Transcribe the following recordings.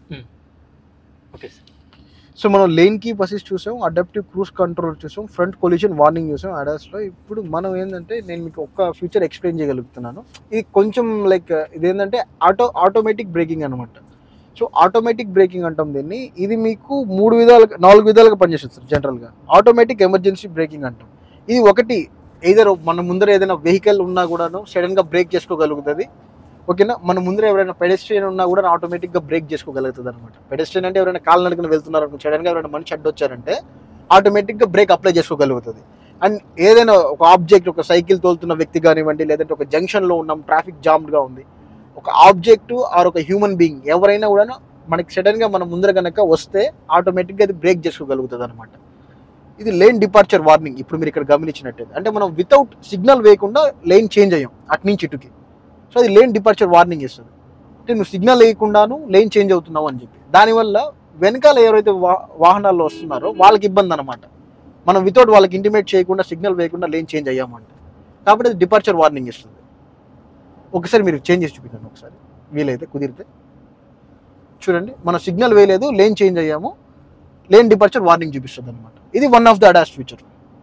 Okay sir so మనం lane keep assist చూసాం adaptive cruise control చూసాం ఫ్రంట్ కొలిషన్ వార్నింగ్ చూసాం అడాస్లో ఇప్పుడు మనం ఏంటంటే నేను మీకు ఒక్క ఫీచర్ ఎక్స్ప్లెయిన్ చేయగలుగుతున్నాను ఇది కొంచెం లైక్ ఇదేంటంటే ఆటో ఆటోమేటిక్ బ్రేకింగ్ అనమాట సో ఆటోమేటిక్ బ్రేకింగ్ అంటాం దీన్ని ఇది మీకు మూడు విధాలుగా నాలుగు విధాలుగా పనిచేస్తుంది సార్ జనరల్గా ఆటోమేటిక్ ఎమర్జెన్సీ బ్రేకింగ్ అంటాం ఇది ఒకటి ఏదైనా మన ముందర ఏదైనా వెహికల్ ఉన్నా కూడాను సడన్గా బ్రేక్ చేసుకోగలుగుతుంది ఓకేనా మన ముందర ఎవరైనా పెడెస్ట్రియన్ ఉన్నా కూడా ఆటోమేటిక్గా బ్రేక్ చేసుకోగలుగుతుంది అనమాట పెడెస్ట్రియన్ అంటే ఎవరైనా కాలు నడుకుని వెళ్తున్నారు అనుకో సడన్గా ఎవరైనా మనిషి అడ్డొచ్చారంటే ఆటోమేటిక్గా బ్రేక్ అప్లై చేసుకోగలుగుతుంది అండ్ ఏదైనా ఒక ఆబ్జెక్ట్ ఒక సైకిల్ తోలుతున్న వ్యక్తి కానివ్వండి లేదంటే ఒక జంక్షన్లో ఉన్నాం ట్రాఫిక్ జామ్గా ఉంది ఒక ఆబ్జెక్ట్ ఆర్ ఒక హ్యూమన్ బీయింగ్ ఎవరైనా కూడా మనకి సడన్గా మన ముందర కనుక వస్తే ఆటోమేటిక్గా అది బ్రేక్ చేసుకోగలుగుతుంది అనమాట ఇది లేన్ డిపార్చర్ వార్నింగ్ ఇప్పుడు మీరు ఇక్కడ గమనించినట్టయితే అంటే మనం వితౌట్ సిగ్నల్ వేయకుండా లేన్ చేంజ్ అయ్యాం అటు నుంచి ఇటుకి సో అది లేన్ డిపార్చర్ వార్నింగ్ ఇస్తుంది అంటే నువ్వు సిగ్నల్ వేయకుండాను లేన్ చేంజ్ అవుతున్నావు అని చెప్పి దానివల్ల వెనకాల ఎవరైతే వా వాహనాల్లో వస్తున్నారో వాళ్ళకి ఇబ్బంది అనమాట మనం వితౌట్ వాళ్ళకి ఇంటిమేట్ చేయకుండా సిగ్నల్ వేయకుండా లేన్ చేంజ్ అయ్యామంటే కాబట్టి అది డిపార్చర్ వార్నింగ్ ఇస్తుంది ఒకసారి మీరు చేంజ్ చేసి చూపించండి ఒకసారి వీలైతే కుదిరితే చూడండి మనం సిగ్నల్ వేయలేదు లేన్ చేంజ్ అయ్యాము లేన్ డిపార్చర్ వార్నింగ్ చూపిస్తుంది అనమాట ఇది one of the ADAS feature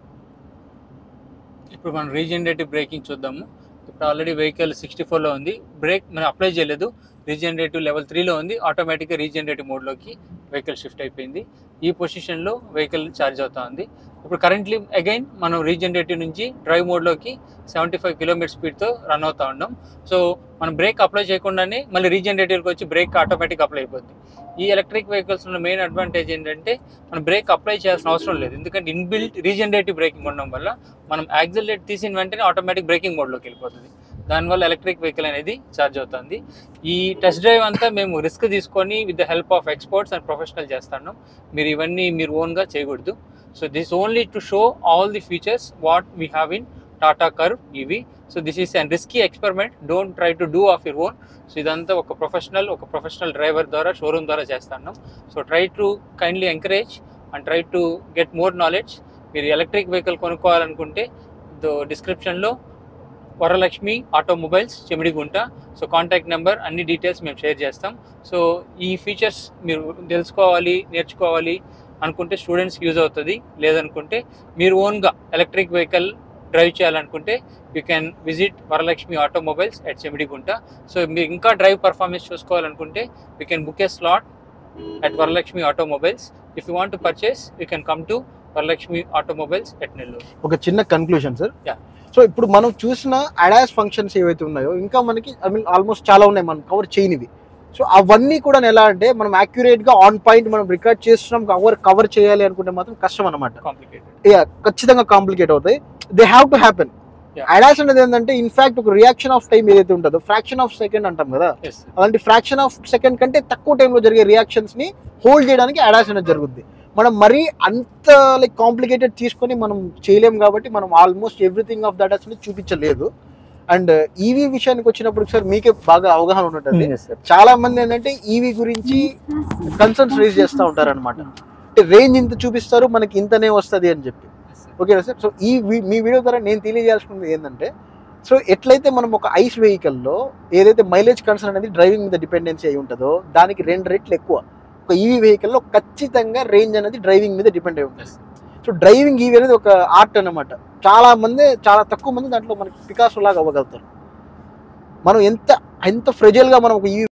ఇప్పుడు మనం రీజనరేటివ్ బ్రేకింగ్ చూద్దాము ఇప్పుడు ఆల్రెడీ వెహికల్ సిక్స్టీ ఫోర్లో ఉంది బ్రేక్ మనం అప్లై చేయలేదు రీజనరేటివ్ లెవెల్ త్రీలో ఉంది ఆటోమేటిక్గా రీజనరేటివ్ మోడ్లోకి వెహికల్ షిఫ్ట్ అయిపోయింది ఈ పొజిషన్లో వెహికల్ ఛార్జ్ అవుతా ఉంది ఇప్పుడు కరెంట్లీ అగైన్ మనం రీజనరేటివ్ నుంచి డ్రైవ్ మోడ్లోకి సెవెంటీ ఫైవ్ కిలోమీటర్ స్పీడ్తో రన్ అవుతా ఉన్నాం సో మనం బ్రేక్ అప్లై చేయకుండానే మళ్ళీ రీజనరేటివ్కి వచ్చి బ్రేక్ ఆటోమేటిక్ అప్లై అయిపోద్ది ఈ ఎలక్ట్రిక్ వెహికల్స్ ఉన్న మెయిన్ అడ్వాంటేజ్ ఏంటంటే మనం బ్రేక్ అప్లై చేయాల్సిన అవసరం లేదు ఎందుకంటే ఇన్బిల్ట్ రీజనరేటివ్ బ్రేకింగ్ ఉండడం వల్ల మనం యాక్సిలరేట్ తీసిన వెంటనే ఆటోమేటిక్ బ్రేకింగ్ మోడ్లోకి వెళ్ళిపోతుంది దానివల్ల ఎలక్ట్రిక్ వెహికల్ అనేది ఛార్జ్ అవుతుంది ఈ టెస్ట్ డ్రైవ్ అంతా మేము రిస్క్ తీసుకొని with the help of experts and professional చేస్తున్నాం మీరు ఇవన్నీ మీరు ఓన్గా చేయకూడదు so this only to show all the features what we have in Tata Curvv EV so this is an risky experiment don't try to do of your own so ఇదంతా ఒక professional ఒక professional driver ద్వారా showroom ద్వారా చేస్తున్నాం so try to kindly encourage and try to get more knowledge మీరు electric vehicle కొనుక్కోవాలనుకుంటే దో డిస్క్రిప్షన్లో Varalakshmi automobiles Chemidigunta so contact number అన్ని డీటెయిల్స్ మేము షేర్ చేస్తాం సో ఈ ఫీచర్స్ మీరు తెలుసుకోవాలి నేర్చుకోవాలి అనుకుంటే స్టూడెంట్స్కి యూజ్ అవుతుంది లేదనుకుంటే మీరు ఓన్గా ఎలక్ట్రిక్ వెహికల్ డ్రైవ్ చేయాలనుకుంటే you can visit Varalakshmi automobiles at Chemidigunta so మీరు ఇంకా డ్రైవ్ పర్ఫార్మెన్స్ చూసుకోవాలనుకుంటే you can book a slot at Varalakshmi automobiles if you want to purchase you can come to Varalakshmi automobiles at Nellore ఒక చిన్న కన్క్లూషన్ సార్ Yeah. సో ఇప్పుడు మనం చూసిన ADAS functions ఏవైతే ఉన్నాయో ఇంకా మనకి ఐ మీన్ ఆల్మోస్ట్ చాలా ఉన్నాయి మనం కవర్ చేయనివి సో అవన్నీ కూడా ఎలా అంటే మనం accurate గా ఆన్ పాయింట్ మనం రికార్డ్ చేస్తున్నాం కవర్ కవర్ చేయాలి అనుకుంటే మాత్రం కష్టం అనమాట కాంప్లికేటెడ్ ఖచ్చితంగా కాంప్లికేట్ అవుతాయి they have to happen Yeah. ADAS అనేది ఏంటంటే ఇన్ఫాక్ట్ ఒక రియాక్షన్ ఆఫ్ టైం ఏదైతే ఉంటుందో ఫ్రాక్షన్ ఆఫ్ సెకండ్ అంటాం కదా ఎస్ అలాంటి ఫ్రాక్షన్ ఆఫ్ సెకండ్ కంటే తక్కువ టైంలో జరిగే రియాక్షన్స్ ని హోల్డ్ చేయడానికి అడాస్ అనేది జరుగుద్ది మనం మరీ అంత లైక్ కాంప్లికేటెడ్ తీసుకొని మనం చేయలేం కాబట్టి మనం ఆల్మోస్ట్ ఎవ్రీథింగ్ ఆఫ్ దట్ అసలు చూపించలేదు అండ్ ఈవీ విషయానికి వచ్చినప్పుడు సార్ మీకే బాగా అవగాహన ఉన్నట్టుంది చాలా మంది ఏంటంటే ఈవీ గురించి కన్సర్న్స్ రేజ్ చేస్తూ ఉంటారు అనమాట అంటే రేంజ్ ఇంత చూపిస్తారు మనకి ఇంతనే వస్తుంది అని చెప్పి ఓకేనా సార్ సో ఈ వి- మీ వీడియో ద్వారా నేను తెలియజేయాల్సింది ఏంటంటే సో ఎట్లయితే మనం ఒక ఐస్ వెహికల్లో ఏదైతే మైలేజ్ కన్సర్న్ అనేది డ్రైవింగ్ మీద డిపెండెన్సీ అయి ఉంటుందో దానికి రెండు రెట్లు ఎక్కువ ఒక ఈవీ వెహికల్లో ఖచ్చితంగా రేంజ్ అనేది డ్రైవింగ్ మీద డిపెండ్ అయి ఉంటుంది సో డ్రైవింగ్ ఈవీ అనేది ఒక ఆర్ట్ అన్నమాట చాలా మంది చాలా తక్కువ మంది దాంట్లో మనకి పికాసో లాగా అవ్వగలుగుతారు మనం ఎంత ఎంత ఫ్రెజల్గా మనం ఒక ఈవీ